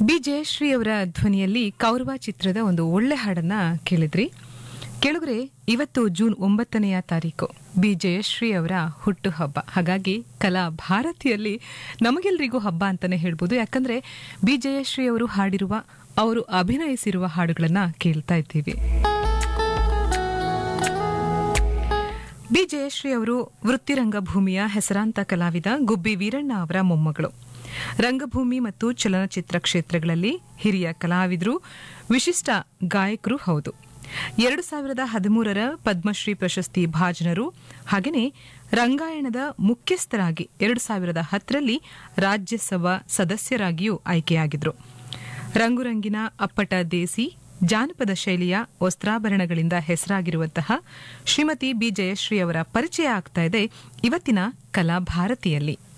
B Jayashree ಅವರ ಧ್ವನಿಯಲ್ಲಿ ಕೌರವ ಚಿತ್ರದ ಒಂದು ಒಳ್ಳೆ ಹಾಡನ್ನ ಕೇಳಿದ್ರಿ ಕೆಳಗರೆ ಇವತ್ತು ಜೂನ್ ಒಂಬತ್ತನೆಯ ತಾರೀಕು ಬಿ ಜಯಶ್ರೀ ಅವರ ಹುಟ್ಟು ಹಬ್ಬ ಹಾಗಾಗಿ ಕಲಾ ಭಾರತಿಯಲ್ಲಿ ನಮಗೆಲ್ಲರಿಗೂ ಹಬ್ಬ ಅಂತಾನೆ ಹೇಳ್ಬೋದು ಯಾಕಂದ್ರೆ ಬಿ ಜಯಶ್ರೀ ಅವರು ಹಾಡಿರುವ ಅವರು ಅಭಿನಯಿಸಿರುವ ಹಾಡುಗಳನ್ನ ಕೇಳ್ತಾ ಇದ್ದೀವಿ ಬಿ ಜಯಶ್ರೀ ಅವರು ವೃತ್ತಿರಂಗಭೂಮಿಯ ಹೆಸರಾಂತ ಕಲಾವಿದ ಗುಬ್ಬಿ ವೀರಣ್ಣ ಅವರ ಮೊಮ್ಮಗಳು ರಂಗಭೂಮಿ ಮತ್ತು ಚಲನಚಿತ್ರ ಕ್ಷೇತ್ರಗಳಲ್ಲಿ ಹಿರಿಯ ಕಲಾವಿದರು ವಿಶಿಷ್ಟ ಗಾಯಕರು ಹೌದು ಎರಡು ಸಾವಿರದ ಹದಿಮೂರರ ಪದ್ಮಶ್ರೀ ಪ್ರಶಸ್ತಿ ಭಾಜನರು ಹಾಗೆಯೇ ರಂಗಾಯಣದ ಮುಖ್ಯಸ್ಥರಾಗಿ ಎರಡು ಸಾವಿರದ ಹತ್ತರಲ್ಲಿ ರಾಜ್ಯಸಭಾ ಸದಸ್ಯರಾಗಿಯೂ ಆಯ್ಕೆಯಾಗಿದ್ರು ರಂಗುರಂಗಿನ ಅಪ್ಪಟ ದೇಸಿ ಜಾನಪದ ಶೈಲಿಯ ವಸ್ತ್ರಾಭರಣಗಳಿಂದ ಹೆಸರಾಗಿರುವಂತಹ ಶ್ರೀಮತಿ ಬಿ ಜಯಶ್ರೀ ಅವರ ಪರಿಚಯ ಆಗ್ತಾ ಇದೆ ಇವತ್ತಿನ ಕಲಾ ಭಾರತಿಯಲ್ಲಿ